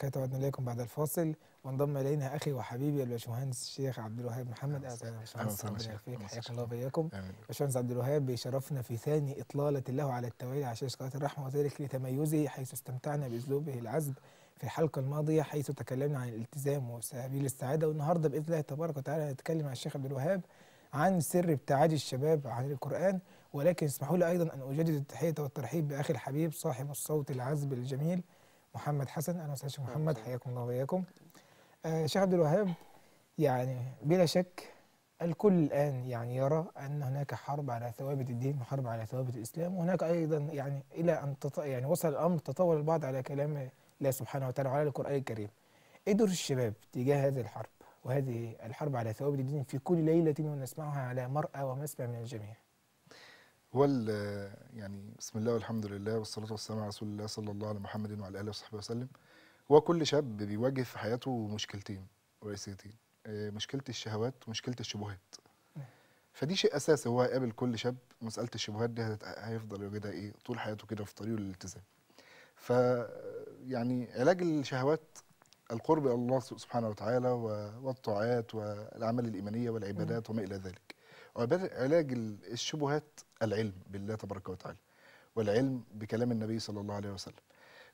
وبركاته عدنا اليكم بعد الفاصل وانضم الينا اخي وحبيبي الباشمهندس الشيخ عبد الوهاب محمد اهلا وسهلا باشمهندس أهلاً ربنا وسهلاً يوفقك شيخ. حياكم الله وبياكم امين باشمهندس عبد الوهاب بيشرفنا في ثاني اطلاله له على التوالي على شاشه قناه الرحمه وذلك لتميزه حيث استمتعنا باسلوبه العذب في الحلقه الماضيه حيث تكلمنا عن الالتزام وسبيل السعاده والنهارده باذن الله تبارك وتعالى نتكلم عن الشيخ عبد الوهاب عن سر ابتعاد الشباب عن القران ولكن اسمحوا لي ايضا ان اجدد التحيه والترحيب باخي الحبيب صاحب الصوت العذب الجميل محمد حسن اهلا وسهلا شيخ محمد حياكم الله وبياكم آه شيخ عبد الوهاب يعني بلا شك الكل الآن يعني يرى أن هناك حرب على ثوابت الدين وحرب على ثوابت الإسلام وهناك أيضا يعني إلى أن تط... يعني وصل الأمر تطور البعض على كلام الله سبحانه وتعالى وعلى القرآن الكريم إيه دور الشباب تجاه هذه الحرب وهذه الحرب على ثوابت الدين في كل ليلة ونسمعها على مرأى ومسمع من الجميع هو ال- يعني بسم الله والحمد لله والصلاه والسلام على رسول الله صلى الله على محمد وعلى اله وصحبه وسلم هو كل شاب بيواجه في حياته مشكلتين رئيسيتين آه، مشكله الشهوات ومشكله الشبهات نعم. فدي شيء اساسي هو هيقابل كل شاب مساله الشبهات دي هت- هيفضل يوجدها ايه طول حياته كده في طريقه للالتزام ف يعني علاج الشهوات القرب الى الله سبحانه وتعالى و- والطاعات والاعمال الايمانيه والعبادات وما الى ذلك وعباد- علاج ال- الشبهات العلم بالله تبارك وتعالى والعلم بكلام النبي صلى الله عليه وسلم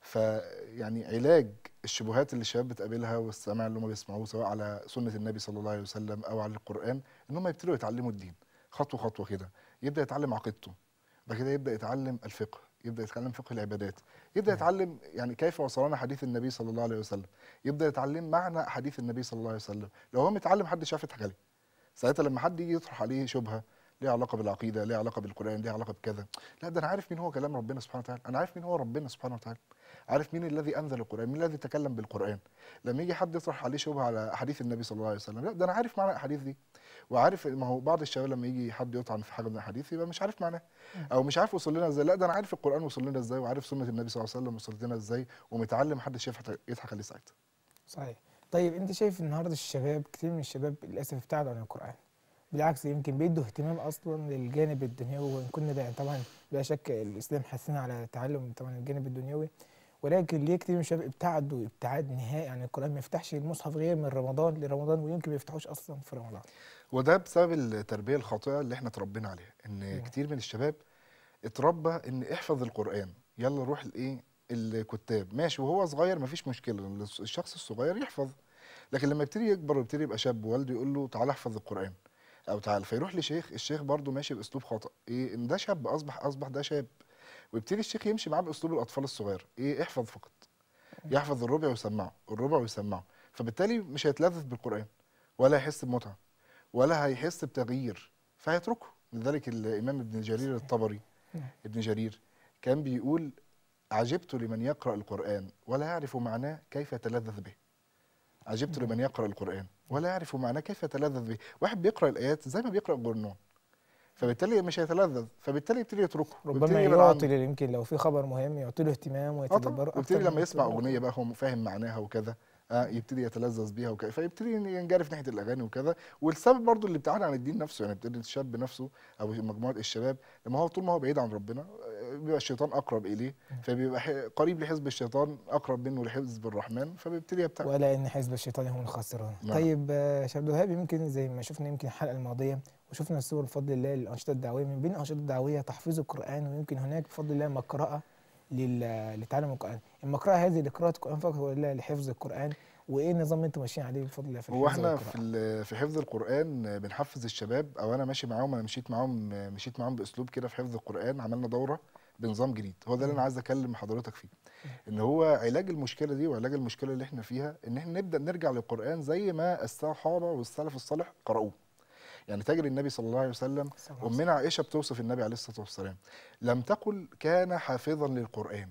فيعني علاج الشبهات اللي الشباب بتقابلها والسماع اللي هم بيسمعوه سواء على سنه النبي صلى الله عليه وسلم او على القران ان هم يبتدوا يتعلموا الدين خطوه خطوه كده يبدا يتعلم عقيدته بعد كده يبدا يتعلم الفقه يبدا يتعلم فقه العبادات يبدا نعم. يتعلم يعني كيف وصلنا حديث النبي صلى الله عليه وسلم يبدا يتعلم معنى حديث النبي صلى الله عليه وسلم لو هو متعلم حد شاف يضحك عليه ساعتها لما حد يجي يطرح عليه شبهه ليها علاقه بالعقيده ليها علاقه بالقران ليها علاقه بكذا لا ده انا عارف مين هو كلام ربنا سبحانه وتعالى انا عارف مين هو ربنا سبحانه وتعالى عارف مين الذي انزل القران مين الذي تكلم بالقران لما يجي حد يطرح عليه شبهه على احاديث النبي صلى الله عليه وسلم لا ده انا عارف معنى الاحاديث دي وعارف ما هو بعض الشباب لما يجي حد يطعن في حاجه من الاحاديث يبقى مش عارف معناها او مش عارف وصل لنا ازاي لا ده انا عارف القران وصل لنا ازاي وعارف سنه النبي صلى الله عليه وسلم وصلت لنا ازاي ومتعلم محدش يضحك يضحك عليه ساعتها صحيح طيب أنت شايف النهاردة الشباب كتير من الشباب للأسف ابتعدوا عن القرآن بالعكس يمكن بيدوا اهتمام اصلا للجانب الدنيوي وان كنا ده طبعا بلا شك الاسلام حثنا على تعلم طبعا الجانب الدنيوي ولكن ليه كتير من الشباب ابتعدوا ابتعاد نهائي عن القران ما يفتحش المصحف غير من رمضان لرمضان ويمكن ما يفتحوش اصلا في رمضان وده بسبب التربيه الخاطئه اللي احنا اتربينا عليها ان نعم. كتير من الشباب اتربى ان احفظ القران يلا روح الايه الكتاب ماشي وهو صغير مفيش مشكله الشخص الصغير يحفظ لكن لما يبتدي يكبر ويبتدي يبقى شاب ووالده يقول له تعالى احفظ القران او تعالى فيروح لشيخ الشيخ برضه ماشي باسلوب خطا ايه ان ده شاب اصبح اصبح ده شاب ويبتدي الشيخ يمشي معاه باسلوب الاطفال الصغير ايه احفظ فقط يحفظ الربع ويسمعه الربع ويسمعه فبالتالي مش هيتلذذ بالقران ولا يحس بمتعه ولا هيحس بتغيير فهيتركه لذلك الامام ابن جرير الطبري نعم. ابن جرير كان بيقول عجبت لمن يقرأ القرآن ولا يعرف معناه كيف يتلذذ به عجبت نعم. لمن يقرأ القرآن ولا يعرف معناه كيف يتلذذ به واحد بيقرأ الآيات زي ما بيقرأ جرنون فبالتالي مش هيتلذذ فبالتالي يبتدي يتركه ربما ويبتدي يبعد عنه. يعطي يمكن لو في خبر مهم يعطي له اهتمام اه ويتدبره طبعا اكتر ويبتدي من لما يسمع يتدبره. اغنيه بقى هو فاهم معناها وكذا آه يبتدي يتلذذ بيها وكذا فيبتدي ينجرف ناحيه الاغاني وكذا والسبب برضو اللي ابتعد عن الدين نفسه يعني ابتدي الشاب نفسه او مجموعه الشباب لما هو طول ما هو بعيد عن ربنا آه، بيبقى الشيطان اقرب اليه فبيبقى ح- قريب لحزب الشيطان اقرب منه لحزب الرحمن فبيبتدي يبتعد ولا ان حزب الشيطان هم الخاسرون نعم. طيب آه، شيخ عبد الوهاب يمكن زي ما شفنا يمكن الحلقه الماضيه وشفنا الصور بفضل الله للانشطه الدعويه من بين الانشطه الدعويه تحفيظ القران ويمكن هناك بفضل الله مقرأه لل- لتعلم القران المقرأه هذه لقراءه القران فقط ولا لحفظ القران وايه النظام اللي انتم ماشيين عليه بفضل الله في هو الحفظ احنا والقراءة؟ في ال- في حفظ القران بنحفز الشباب او انا ماشي معاهم انا مشيت معاهم مشيت معاهم باسلوب كده في حفظ القران عملنا دوره بنظام جديد هو ده اللي انا عايز اكلم حضرتك فيه ان هو علاج المشكله دي وعلاج المشكله اللي احنا فيها ان احنا نبدا نرجع للقران زي ما الصحابه والسلف الصالح قرأوه يعني تاجر النبي صلى الله عليه وسلم صلى الله عليه امنا عائشه بتوصف النبي عليه الصلاه والسلام لم تقل كان حافظا للقران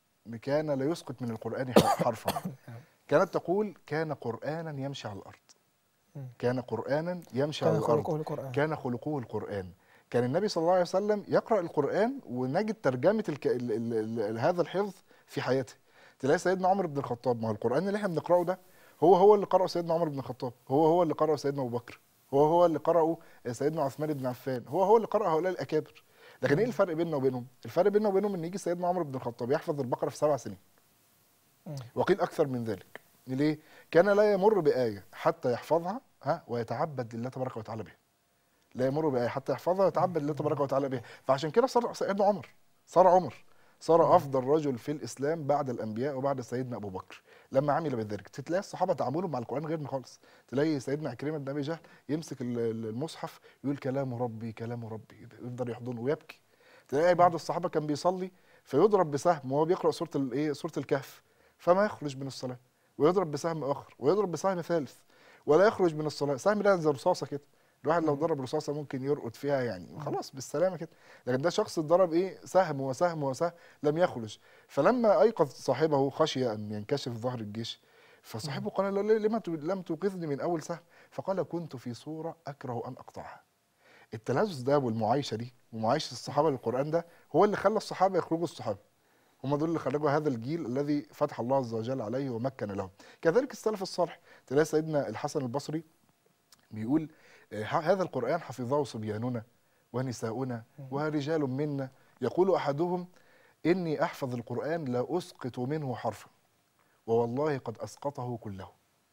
كان لا يسقط من القران حرفا كانت تقول كان قرانا يمشي على الارض مم. كان قرانا يمشي كان على الارض خلقه القران كان خلقه القرآن كان النبي صلى الله عليه وسلم يقرأ القرآن ونجد ترجمة الك... ال... ال... ال... ال... هذا الحفظ في حياته تلاقي سيدنا عمر بن الخطاب ما هو القرآن اللي احنا بنقرأه ده هو هو اللي قرأه سيدنا عمر بن الخطاب هو هو اللي قرأه سيدنا أبو بكر هو هو اللي قرأه سيدنا عثمان بن عفان هو هو اللي قرأ هؤلاء الأكابر لكن ايه الفرق بيننا وبينهم الفرق بيننا وبينهم ان يجي سيدنا عمر بن الخطاب يحفظ البقرة في سبع سنين مم. وقيل اكثر من ذلك ليه كان لا يمر بايه حتى يحفظها ها ويتعبد لله تبارك وتعالى بها لا يمر بايه حتى يحفظها ويتعبد لله تبارك وتعالى بها فعشان كده صار سيدنا عمر صار عمر صار افضل رجل في الاسلام بعد الانبياء وبعد سيدنا ابو بكر لما عمل بذلك تلاقي الصحابه تعاملهم مع القران غيرنا خالص تلاقي سيدنا عكرمه بن ابي جهل يمسك ال- ال- المصحف يقول كلام ربي كلام ربي يفضل يحضنه ويبكي تلاقي بعض الصحابه كان بيصلي فيضرب بسهم وهو بيقرا سوره الايه سوره الكهف فما يخرج من الصلاه ويضرب بسهم اخر ويضرب بسهم ثالث ولا يخرج من الصلاه سهم ده زي رصاصه كده الواحد لو ضرب رصاصه ممكن يرقد فيها يعني خلاص بالسلامه كده لكن ده شخص اتضرب ايه سهم وسهم وسهم لم يخرج فلما ايقظ صاحبه خشي ان ينكشف ظهر الجيش فصاحبه قال له ليه- لما تو- لم توقظني من اول سهم فقال كنت في صوره اكره ان اقطعها التلذذ ده والمعايشه دي ومعايشه الصحابه للقران ده هو اللي خلى الصحابه يخرجوا الصحابه هم دول اللي خرجوا هذا الجيل الذي فتح الله عز وجل عليه ومكن لهم كذلك السلف الصالح تلاقي سيدنا الحسن البصري بيقول آه، هذا القرآن حفظه صبياننا ونساؤنا ورجال منا يقول أحدهم إني أحفظ القرآن لا أسقط منه حرفا ووالله قد أسقطه كله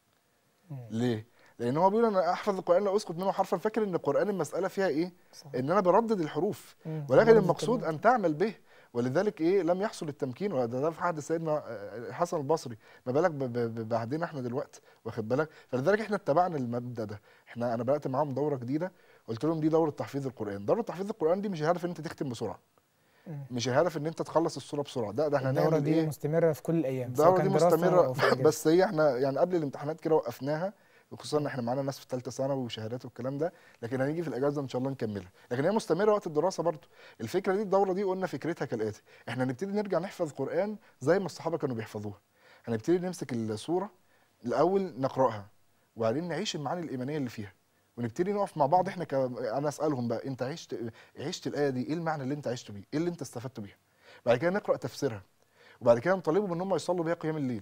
مم. ليه؟ لأن هو بيقول أنا أحفظ القرآن لا أسقط منه حرفا فاكر إن القرآن المسألة فيها إيه؟ صح. إن أنا بردد الحروف مم. ولكن برضه المقصود الكلمات. ان تعمل به ولذلك ايه لم يحصل التمكين وده ده في عهد سيدنا آه، حسن البصري ما بالك ب- ب- ب- بعهدنا احنا دلوقتي واخد بالك فلذلك احنا اتبعنا المبدا ده احنا انا بدات معاهم دوره جديده قلت لهم دي دوره تحفيظ القران دوره تحفيظ القران دي مش الهدف ان انت تختم بسرعه مم. مش الهدف ان انت تخلص الصوره بسرعه ده ده احنا الدورة هنعمل دي ايه مستمرة في كل الأيام سواء الدوره دي كان دراسة مستمره أو في أجازة. بس هي احنا يعني قبل الامتحانات كده وقفناها وخصوصا ان احنا معانا ناس في ثالثه ثانوي وشهادات والكلام ده لكن هنيجي في الاجازه ان شاء الله نكملها لكن هي مستمره وقت الدراسه برضو الفكره دي الدوره دي قلنا فكرتها كالاتي احنا هنبتدي نرجع نحفظ قران زي ما الصحابه كانوا بيحفظوها هنبتدي نمسك السوره الاول نقراها وبعدين نعيش المعاني الايمانيه اللي فيها ونبتدي نقف مع بعض احنا ك... انا اسالهم بقى انت عشت عشت الايه دي ايه المعنى اللي انت عشته بيه ايه اللي انت استفدت بيه بعد كده نقرا تفسيرها وبعد كده نطالبهم ان هم يصلوا بيها قيام الليل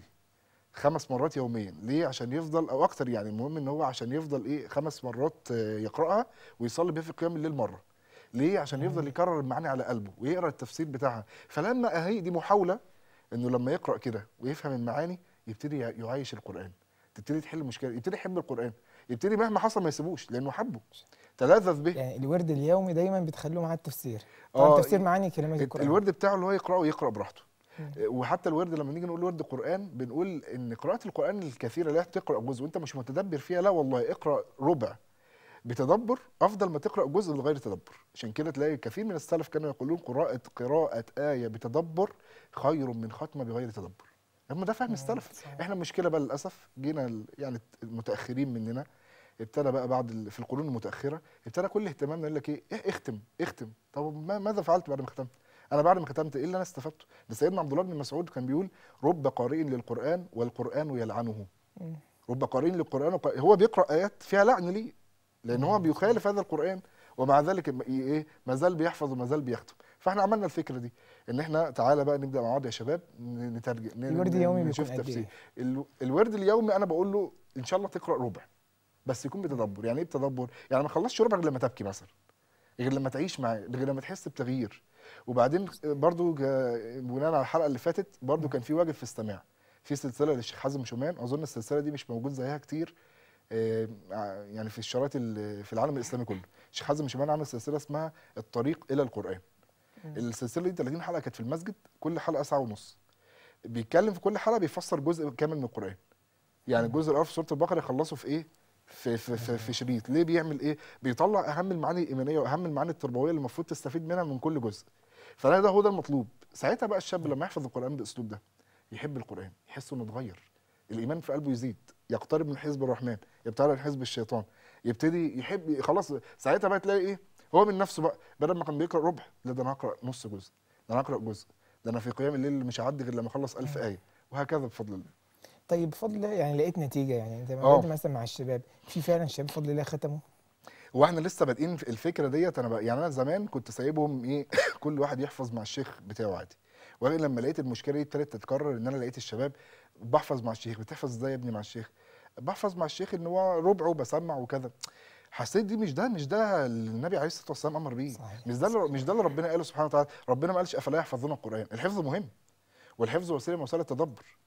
خمس مرات يوميا ليه عشان يفضل او اكتر يعني المهم ان هو عشان يفضل ايه خمس مرات آه، يقراها ويصلي بيها في قيام الليل مره ليه عشان يفضل يكرر المعاني على قلبه ويقرا التفسير بتاعها فلما اهي دي محاوله انه لما يقرا كده ويفهم المعاني يبتدي يع- يعايش القران تبتدي تحل مشكله يبتدي يحب القران يبتدي مهما حصل ما يسيبوش لانه حبه تلذذ به يعني الورد اليومي دايما بتخلوه مع التفسير آه، طبعا التفسير معاني كلمات القرآن الورد بتاعه اللي هو يقراه ويقرا براحته مم. وحتى الورد لما نيجي نقول ورد قران بنقول ان قراءه القران الكثيره لا تقرا جزء وانت مش متدبر فيها لا والله اقرا ربع بتدبر افضل ما تقرا جزء بغير تدبر عشان كده تلاقي كثير من السلف كانوا يقولون قراءه قراءه ايه بتدبر خير من ختمه بغير تدبر هم ده فهم مم، السلف صحيح. احنا المشكله بقى للاسف جينا ال- يعني المتاخرين مننا ابتدى بقى بعد ال- في القرون المتاخره ابتدى كل اهتمامنا يقول لك ايه إيه اختم اختم طب ما ماذا فعلت بعد ما ختمت انا بعد ما ختمت ايه اللي انا استفدته ده سيدنا عبد الله بن مسعود كان بيقول رب قارئ للقران والقران يلعنه مم. رب قارئ للقران وق- هو بيقرا ايات فيها لعن ليه لان هو بيخالف هذا القران ومع ذلك م- ايه ما زال بيحفظ وما زال بيختم فاحنا عملنا الفكره دي ان احنا تعالى بقى نبدا مع بعض يا شباب ن- نترجم ن- الورد ن- اليومي نشوف بيكون قد تفسير ايه؟ ال- الورد اليومي انا بقول له ان شاء الله تقرا ربع بس يكون بتدبر يعني ايه بتدبر يعني ما تخلصش ربع غير لما تبكي مثلا غير لما تعيش معاه غير لما تحس بتغيير وبعدين برضو جا- بناء على الحلقه اللي فاتت برضو كان في واجب في السماع في سلسله للشيخ حازم شومان اظن السلسله دي مش موجود زيها كتير آه، ع- يعني في الشرايط ال- في العالم الاسلامي كله الشيخ حازم شومان عامل سلسله اسمها الطريق الى القران مم. السلسله دي 30 حلقه كانت في المسجد كل حلقه ساعه ونص بيتكلم في كل حلقه بيفسر جزء كامل من القران يعني الجزء الاول في سوره البقره يخلصه في ايه في في في, في شريط ليه بيعمل ايه بيطلع اهم المعاني الايمانيه واهم المعاني التربويه اللي المفروض تستفيد منها من كل جزء فده ده هو ده المطلوب ساعتها بقى الشاب لما يحفظ القران بالاسلوب ده يحب القران يحس انه اتغير الايمان في قلبه يزيد يقترب من حزب الرحمن يبتعد عن حزب الشيطان يبتدي يحب خلاص ساعتها بقى تلاقي ايه هو من نفسه بقى بدل ما كان بيقرا ربع لا ده انا هقرا نص جزء ده انا هقرا جزء ده انا في قيام الليل مش هعدي غير لما اخلص ألف ايه وهكذا بفضل الله طيب بفضل الله يعني لقيت نتيجة يعني انت آه. لما مثلا مع الشباب في فعلا شباب بفضل الله ختموا هو احنا لسه بادئين في الفكره ديت انا بقى يعني انا زمان كنت سايبهم ايه كل واحد يحفظ مع الشيخ بتاعه عادي ولكن لما لقيت المشكله دي ابتدت تتكرر ان انا لقيت الشباب بحفظ مع الشيخ بتحفظ ازاي يا ابني مع الشيخ بحفظ مع الشيخ ان هو ربعه بسمع وكذا حسيت دي مش ده مش ده اللي النبي عليه الصلاه والسلام امر بيه صحيح. مش ده اللي مش ده اللي ربنا قاله سبحانه وتعالى ربنا ما قالش افلا يحفظون القران الحفظ مهم والحفظ وسيله من وسائل التدبر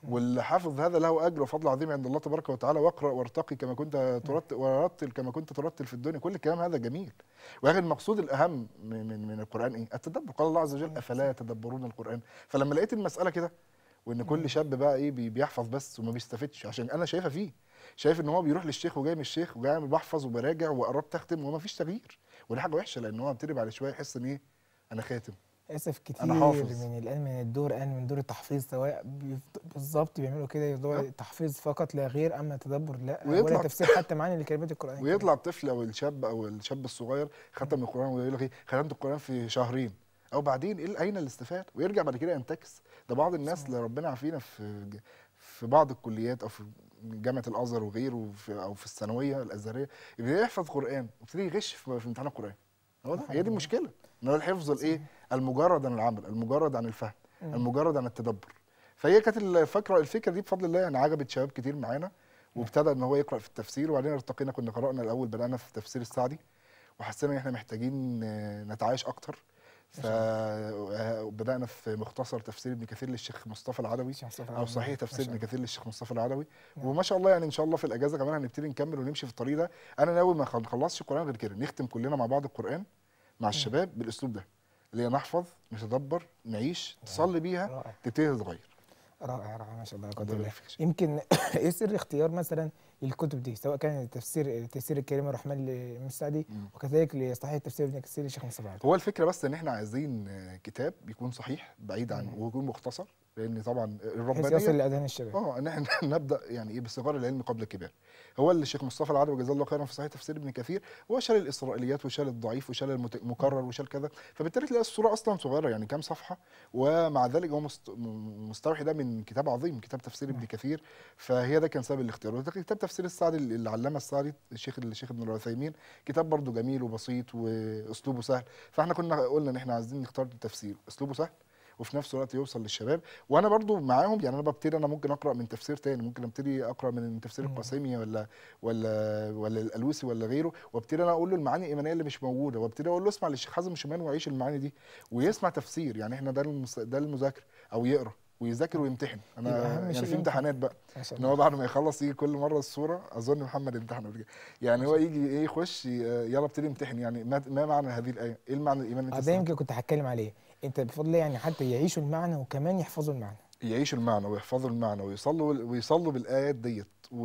واللي حافظ هذا له اجر وفضل عظيم عند الله تبارك وتعالى واقرا وارتقي كما كنت ترتل ورتل كما كنت ترتل في الدنيا كل الكلام هذا جميل ولكن المقصود الاهم من من, من القران ايه التدبر قال الله عز وجل افلا يتدبرون القران فلما لقيت المساله كده وان كل شاب بقى ايه بي- بيحفظ بس وما بيستفدش عشان انا شايفها فيه شايف ان هو بيروح للشيخ وجاي من الشيخ وجاي عامل بحفظ وبراجع وقربت اختم وما فيش تغيير ودي حاجه وحشه لان هو ابتدي بعد شويه يحس ان ايه انا خاتم للاسف كتير أنا حافظ. من الان من الدور الان من دور التحفيظ سواء بيفت- بالظبط بيعملوا كده يدور آه. تحفيظ فقط لا غير اما تدبر لا ويطلع- ولا تفسير حتى معاني لكلمات القران ويطلع الطفل او الشاب او الشاب الصغير ختم القران ويقول لك ايه ختمت القران في شهرين او بعدين ايه اين الاستفاده ويرجع بعد كده ينتكس ده بعض الناس اللي ربنا يعافينا في ج- في بعض الكليات او في جامعه الازهر وغيره في او في الثانويه الازهريه يبتدي يحفظ قران ويبتدي يغش في في امتحان القران هو ده هي دي المشكله ان هو الحفظ الايه المجرد عن العمل المجرد عن الفهم مم. المجرد عن التدبر فهي كانت الفكره الفكره دي بفضل الله يعني عجبت شباب كتير معانا وابتدى ان هو يقرا في التفسير وبعدين ارتقينا كنا قرانا الاول بدانا في تفسير السعدي وحسينا ان احنا محتاجين آه، نتعايش اكتر فبدانا في مختصر تفسير ابن كثير للشيخ مصطفى العدوي الشيخ مصطفى او العدوي. صحيح ما تفسير شاء ابن الله. كثير للشيخ مصطفى العدوي نعم. وما شاء الله يعني ان شاء الله في الاجازه كمان هنبتدي نكمل ونمشي في الطريق ده انا ناوي ما نخلصش القران غير كده نختم كلنا مع بعض القران مع الشباب بالاسلوب ده اللي هي نحفظ نتدبر نعيش تصلي بيها رائع تبتدي تتغير رائع رائع ما شاء الله لا قدر ربنا الله يبارك فيك. يمكن ايه سر اختيار مثلا الكتب دي سواء كان تفسير تفسير الكريم الرحمن للمستعدي مم. وكذلك لصحيح تفسير ابن كثير للشيخ مصطفى العدوي هو الفكره بس ان احنا عايزين آه، كتاب يكون صحيح بعيد عن مم. ويكون مختصر لان طبعا بحيث يصل الربانيه لاذهان الشباب اه ان احنا نبدا يعني ايه بصغار العلم قبل الكبار هو اللي الشيخ مصطفى العدوي جزاه الله خيرا في صحيح تفسير ابن كثير هو شال الاسرائيليات وشال الضعيف وشال المت- المكرر وشال كذا فبالتالي تلاقي الصوره اصلا صغيره يعني كام صفحه ومع ذلك هو مست- م- مستوحي ده من كتاب عظيم كتاب تفسير ابن كثير فهي ده كان سبب الاختيار وده كتاب تفسير السعدي اللي علمه السعدي الشيخ الشيخ ابن العثيمين كتاب برضه جميل وبسيط واسلوبه سهل فاحنا كنا قلنا ان احنا عايزين نختار التفسير اسلوبه سهل وفي نفس الوقت يوصل للشباب وانا برضو معاهم يعني انا ببتدي انا ممكن اقرا من تفسير تاني ممكن ابتدي اقرا من تفسير مم. القاسمي ولا ولا ولا الالوسي ولا غيره وابتدي انا اقول له المعاني الايمانيه اللي مش موجوده وابتدي اقول له اسمع للشيخ حازم شمال وعيش المعاني دي ويسمع تفسير يعني احنا ده المس... ده المذاكره او يقرا ويذاكر ويمتحن انا يبقى أهم يعني شيء في يمكن. امتحانات بقى ما شاء ان الله هو بعد ما يخلص يجي كل مره الصوره اظن محمد امتحن قبل كده يعني هو يجي ايه يخش ي- يلا ابتدي امتحن يعني ما, ما معنى هذه الايه؟ ايه المعنى الايماني اللي آه، انت ده سمعته؟ يمكن كنت هتكلم عليه انت بفضل الله يعني حتى يعيشوا المعنى وكمان يحفظوا المعنى يعيشوا المعنى ويحفظوا المعنى ويصلوا ويصلوا بالايات ديت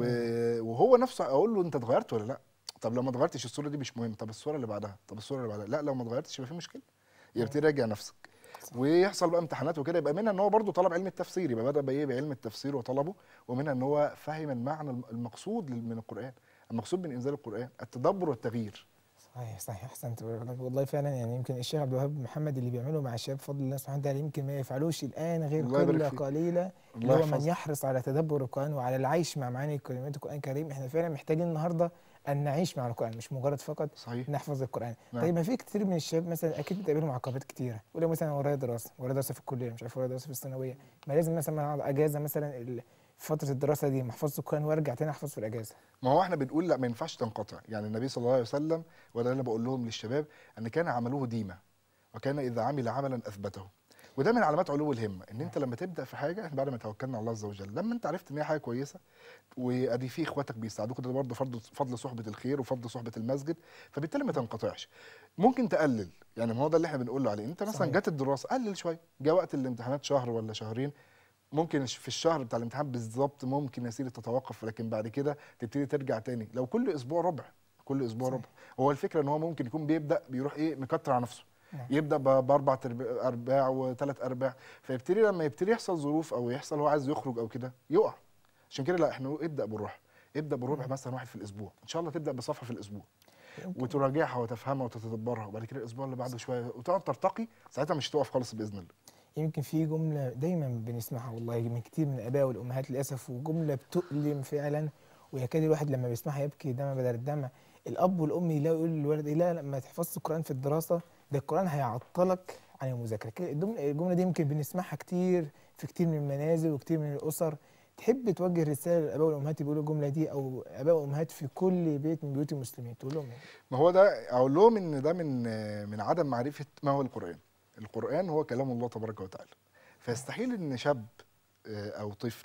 و- وهو نفسه اقول له انت اتغيرت ولا لا طب لو ما اتغيرتش الصوره دي مش مهم طب الصوره اللي بعدها طب الصوره اللي بعدها لا لو ما اتغيرتش يبقى في مشكله يبقى ابتدي راجع نفسك صح. ويحصل بقى امتحانات وكده يبقى منها ان هو برضه طلب علم التفسير يبقى بدا بايه بعلم التفسير وطلبه ومنها ان هو فهم المعنى الم- المقصود لل- من القران المقصود من انزال القران التدبر والتغيير صحيح صحيح احسنت والله فعلا يعني يمكن الشيخ عبد الوهاب محمد اللي بيعمله مع الشباب بفضل الله سبحانه وتعالى يمكن ما يفعلوش الان غير الله يبارك قله فيك. قليله اللي الله هو من يحفظك. يحرص على تدبر القران وعلى العيش مع معاني كلمات القران الكريم احنا فعلا محتاجين النهارده ان نعيش مع القران مش مجرد فقط صحيح نحفظ القران نعم. طيب ما في كتير من الشباب مثلا اكيد بتقابلهم عقبات كتيره يقول لك مثلا ورايا دراسه ورايا دراسه في الكليه مش عارف ورايا دراسه في الثانويه ما لازم مثلا أقعد اجازه مثلا ال- فتره الدراسه دي محفظه القران وارجع تاني احفظ في الاجازه ما هو احنا بنقول لا ما ينفعش تنقطع يعني النبي صلى الله عليه وسلم وده اللي بقول لهم للشباب ان كان عمله ديمه وكان اذا عمل عملا اثبته وده من علامات علو الهمه ان انت لما تبدا في حاجه بعد ما توكلنا على الله عز وجل لما انت عرفت ان هي حاجه كويسه وادي في اخواتك بيساعدوك ده برضه فضل فضل صحبه الخير وفضل صحبه المسجد فبالتالي ما تنقطعش ممكن تقلل يعني ما هو ده اللي احنا بنقول له عليه انت مثلا صحيح. جت الدراسه قلل شويه جه وقت الامتحانات شهر ولا شهرين ممكن في الشهر بتاع الامتحان بالظبط ممكن يا سيدي تتوقف لكن بعد كده تبتدي ترجع تاني لو كل اسبوع ربع كل اسبوع صحيح. ربع هو الفكره ان هو ممكن يكون بيبدا بيروح ايه مكتر على نفسه نعم. يبدا ب- باربع ترب- ارباع وثلاث ارباع فيبتدي لما يبتدي يحصل ظروف او يحصل هو عايز يخرج او كده يقع عشان كده لا احنا ابدا بالراحه ابدا بالربع نعم. مثلا واحد في الاسبوع ان شاء الله تبدا بصفحه في الاسبوع يمكن- وتراجعها وتفهمها وتتدبرها وبعد كده الاسبوع اللي بعده شويه وتقعد ترتقي ساعتها مش هتقف خالص باذن الله يمكن في جملة دايما بنسمعها والله من كتير من الآباء والأمهات للأسف وجملة بتؤلم فعلا ويكاد الواحد لما بيسمعها يبكي دم بدل الدمع الأب والأم يلاقوا يقول للولد إيه لا لا ما تحفظش القرآن في الدراسة ده القرآن هيعطلك عن المذاكرة كده الجملة الجملة دي يمكن بنسمعها كتير في كتير من المنازل وكتير من الأسر تحب توجه رسالة للآباء والأمهات اللي بيقولوا الجملة دي أو آباء وأمهات في كل بيت من بيوت المسلمين تقول لهم إيه؟ ما هو ده اقول لهم ان ده من من عدم معرفه ما هو القران القران هو كلام الله تبارك وتعالى فيستحيل ان شاب آه، او طفل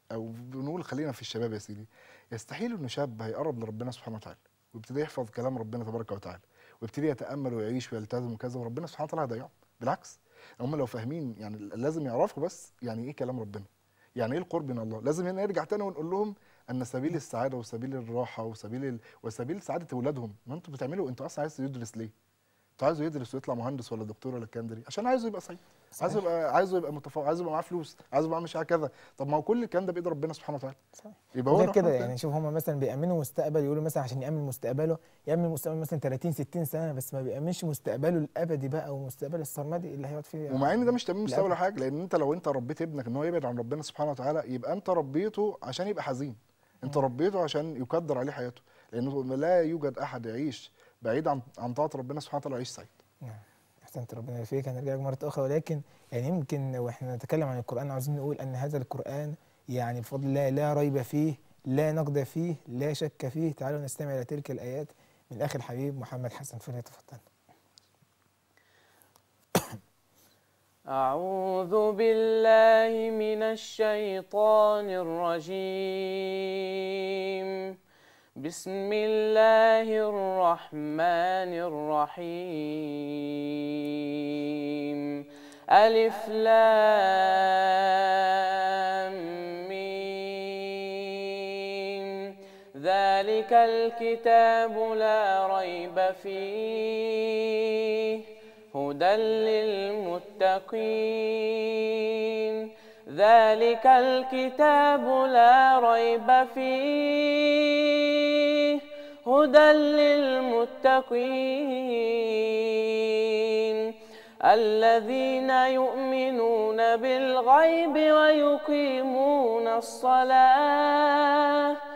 او بنقول خلينا في الشباب يا سيدي يستحيل انه شاب هيقرب لربنا سبحانه وتعالى ويبتدي يحفظ كلام ربنا تبارك وتعالى ويبتدي يتامل ويعيش ويلتزم وكذا وربنا سبحانه وتعالى هيضيعه بالعكس هم لو فاهمين يعني لازم يعرفوا بس يعني ايه كلام ربنا يعني ايه القرب من الله لازم نرجع تاني ونقول لهم ان سبيل السعاده وسبيل الراحه وسبيل ال... وسبيل سعاده اولادهم ما انتوا بتعملوا انتوا اصلا عايز يدرس ليه انتوا عايزه يدرس ويطلع مهندس ولا دكتور ولا الكلام ده ليه؟ عشان عايزه يبقى سعيد عايزه يبقى عايزه يبقى متفوق عايزه يبقى معاه فلوس عايزه يبقى مش كذا طب ما هو كل الكلام ده بايد ربنا سبحانه وتعالى صحيح. يبقى هو غير ربنا كده وتعالى. يعني شوف هم مثلا بيأمنوا مستقبل يقولوا مثلا عشان يأمن مستقبله يأمن مستقبل مثلا 30 60 سنة بس ما بيأمنش مستقبله الأبدي بقى ومستقبل السرمدي اللي هيقعد فيه ومع ان ده مش تامين مستوى لا. ولا حاجه لان انت لو انت ربيت ابنك ان هو يبعد عن ربنا سبحانه وتعالى يبقى انت ربيته عشان يبقى حزين انت ربيته عشان يقدر عليه حياته لانه لا يوجد احد يعيش بعيد عن عن طاعه ربنا سبحانه وتعالى ويعيش سعيد نعم احسنت ربنا يوفقك هنرجع لك مره اخرى ولكن يعني يمكن واحنا نتكلم عن القران عاوزين نقول ان هذا القران يعني بفضل الله لا ريب فيه لا نقد فيه لا شك فيه تعالوا نستمع الى تلك الايات من اخي الحبيب محمد حسن فليتفضل أعوذ بالله من الشيطان الرجيم بسم الله الرحمن الرحيم ألف لام ميم ذلك الكتاب لا ريب فيه هدى للمتقين ذلك الكتاب لا ريب فيه هدى للمتقين الذين يؤمنون بالغيب ويقيمون الصلاة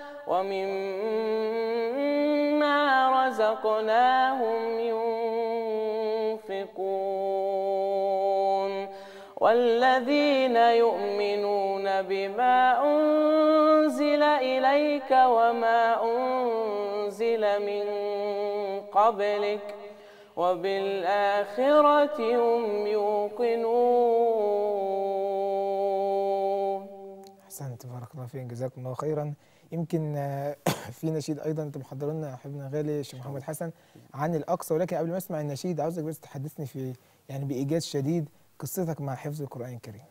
ومما رزقناهم ينفقون والذين يؤمنون بما أنزل إليك وما أنزل من قبلك وبالآخرة هم يوقنون احسنت بارك الله فيك جزاكم الله خيرا يمكن آه، في نشيد ايضا انت محضر لنا حبيبنا غالي الشيخ محمد حسن عن الاقصى ولكن قبل ما اسمع النشيد عاوزك بس تحدثني في يعني بايجاز شديد قصتك مع حفظ القران الكريم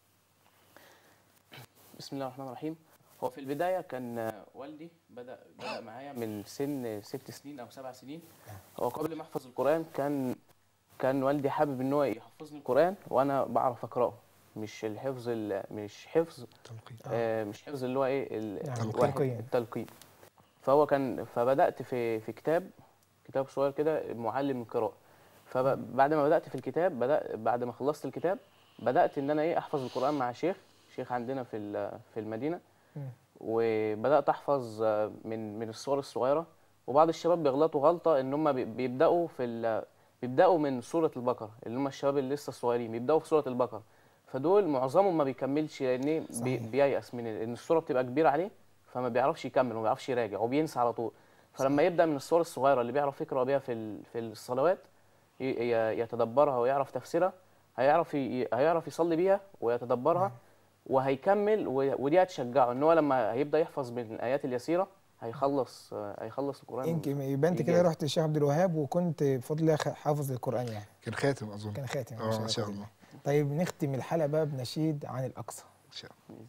بسم الله الرحمن الرحيم هو في البداية كان والدي بدأ بدأ معايا من سن ست سنين أو سبع سنين هو قبل ما أحفظ القرآن كان كان والدي حابب إن هو يحفظني القرآن وأنا بعرف أقرأه مش الحفظ ال- مش حفظ تلقين آه مش حفظ اللي هو إيه ال- يعني الواحد- التلقين. التلقين فهو كان فبدأت في في كتاب كتاب صغير كده معلم القراءة فبعد ما بدأت في الكتاب بدأ بعد ما خلصت الكتاب بدأت إن أنا إيه أحفظ القرآن مع شيخ شيخ عندنا في ال- في المدينة مم. وبدات احفظ آه، من من الصور الصغيره وبعض الشباب بيغلطوا غلطه ان هم بي- بيبداوا في ال- بيبداوا من سوره البقره اللي هم الشباب اللي لسه صغيرين بيبداوا في سوره البقره فدول معظمهم ما بيكملش لان إيه؟ بي صحيح. بييأس من ال- ان السوره بتبقى كبيره عليه فما بيعرفش يكمل وما بيعرفش يراجع وبينسى على طول فلما يبدا من الصور الصغيره اللي بيعرف يقرا بيها في ال- في الصلوات ي- ي- يتدبرها ويعرف تفسيرها هيعرف ي- هيعرف يصلي بيها ويتدبرها وهيكمل و- ودي هتشجعه ان هو لما هيبدا يحفظ من الايات اليسيره هيخلص هيخلص القران يمكن يبقى انت كده إيجاز. رحت للشيخ عبد الوهاب وكنت بفضل الله خ- حافظ القران يعني كان خاتم اظن كان خاتم اه ما شاء قدر الله طيب نختم الحلقه بقى بنشيد عن الاقصى ان شاء الله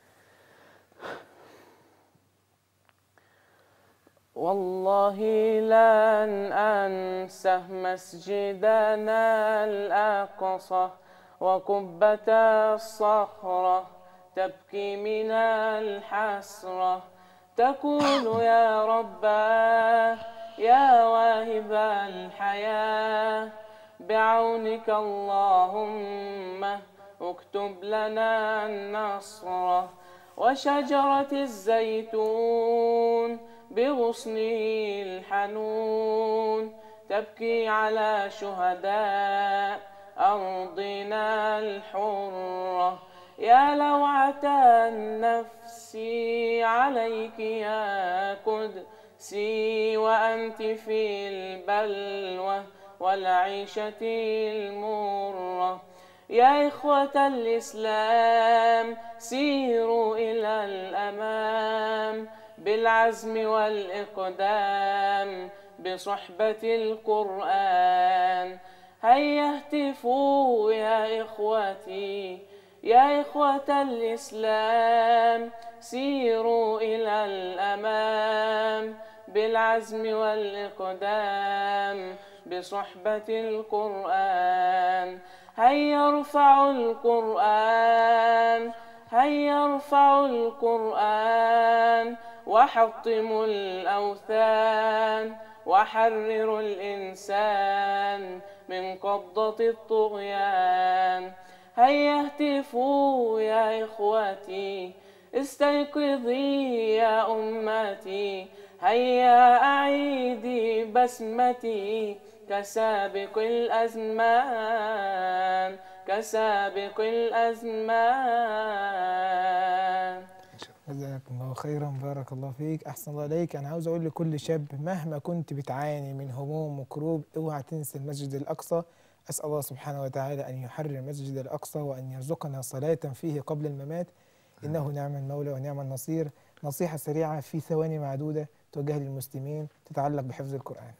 والله لن أنسى مسجدنا الأقصى وقبة الصخرة تبكي من الحسرة تقول يا رباه يا واهب الحياة بعونك اللهم اكتب لنا النصر وشجرة الزيتون بغصنه الحنون تبكي على شهداء أرضنا الحرة يا لوعة النفس عليك يا قدسي وأنت في البلوى والعيشة المرة يا إخوة الإسلام سيروا إلى الأمام بالعزم والإقدام بصحبة القرآن هيا اهتفوا يا إخوتي يا إخوة الإسلام سيروا إلى الأمام بالعزم والإقدام بصحبة القرآن هيا ارفعوا القرآن هيا ارفعوا القرآن وحطموا الأوثان وحرروا الإنسان من قبضة الطغيان هيا اهتفوا يا إخوتي استيقظي يا أمتي هيا أعيدي بسمتي كسابق الأزمان كسابق الأزمان جزاكم الله خيرا بارك الله فيك احسن الله عليك انا عاوز اقول لكل شاب مهما كنت بتعاني من هموم وكروب اوعى تنسى المسجد الاقصى اسال الله سبحانه وتعالى ان يحرر المسجد الاقصى وان يرزقنا صلاه فيه قبل الممات انه نعم المولى ونعم النصير نصيحه سريعه في ثواني معدوده توجه للمسلمين تتعلق بحفظ القران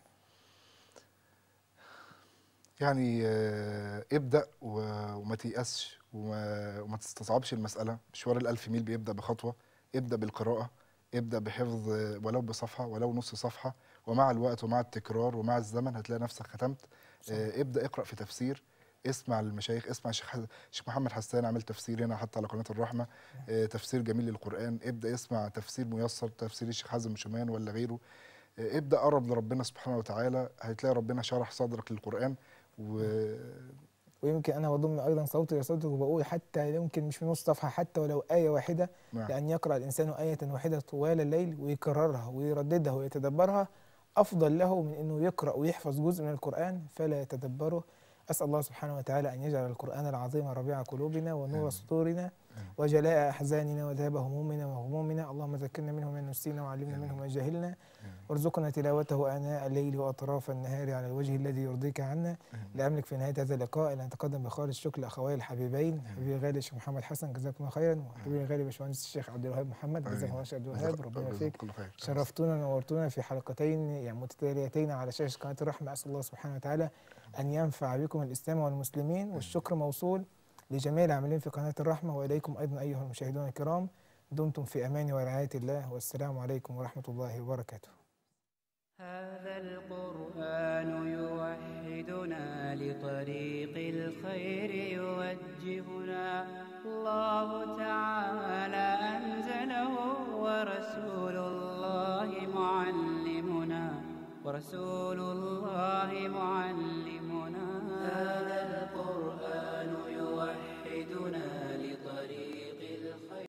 يعني آه، ابدأ و- وما تيأسش وما, وما تستصعبش المسألة مشوار الألف ميل بيبدأ بخطوة ابدأ بالقراءة ابدأ بحفظ آه، ولو بصفحة ولو نص صفحة ومع الوقت ومع التكرار ومع الزمن هتلاقي نفسك ختمت آه، ابدأ اقرأ في تفسير اسمع المشايخ اسمع الشيخ حز- الشيخ محمد حسان عامل تفسير هنا حتى على قناة الرحمة آه، تفسير جميل للقرآن ابدأ اسمع تفسير ميسر تفسير الشيخ حازم شومان ولا غيره آه، ابدأ قرب لربنا سبحانه وتعالى هتلاقي ربنا شرح صدرك للقرآن و... ويمكن انا بضم ايضا صوتي لصوتك وبقول حتى يمكن مش في نص صفحه حتى ولو ايه واحده نعم. لان يقرا الانسان ايه واحده طوال الليل ويكررها ويرددها ويتدبرها افضل له من انه يقرا ويحفظ جزء من القران فلا يتدبره اسال الله سبحانه وتعالى ان يجعل القران العظيم ربيع قلوبنا ونور آمين. صدورنا وجلاء احزاننا وذهاب همومنا وهمومنا اللهم ذكرنا منه ما نسينا وعلمنا منه ما جهلنا وارزقنا تلاوته اناء الليل واطراف النهار على الوجه الذي يرضيك عنا لا املك في نهايه هذا اللقاء الا ان اتقدم بخالص شكر لاخوي الحبيبين حبيبي الغالي الشيخ محمد حسن جزاكم الله خيرا وحبيبي الغالي باشمهندس الشيخ عبد الوهاب محمد جزاكم الله خير عبد الوهاب ربنا يوفقك كل خير شرفتونا ونورتونا في حلقتين يعني متتاليتين على شاشه قناه الرحمه اسال الله سبحانه وتعالى ان ينفع بكم الاسلام والمسلمين والشكر موصول لجميع العاملين في قناه الرحمه واليكم ايضا ايها المشاهدون الكرام دمتم في امان ورعايه الله والسلام عليكم ورحمه الله وبركاته هذا القرآن يوحدنا لطريق الخير يوجهنا الله تعالى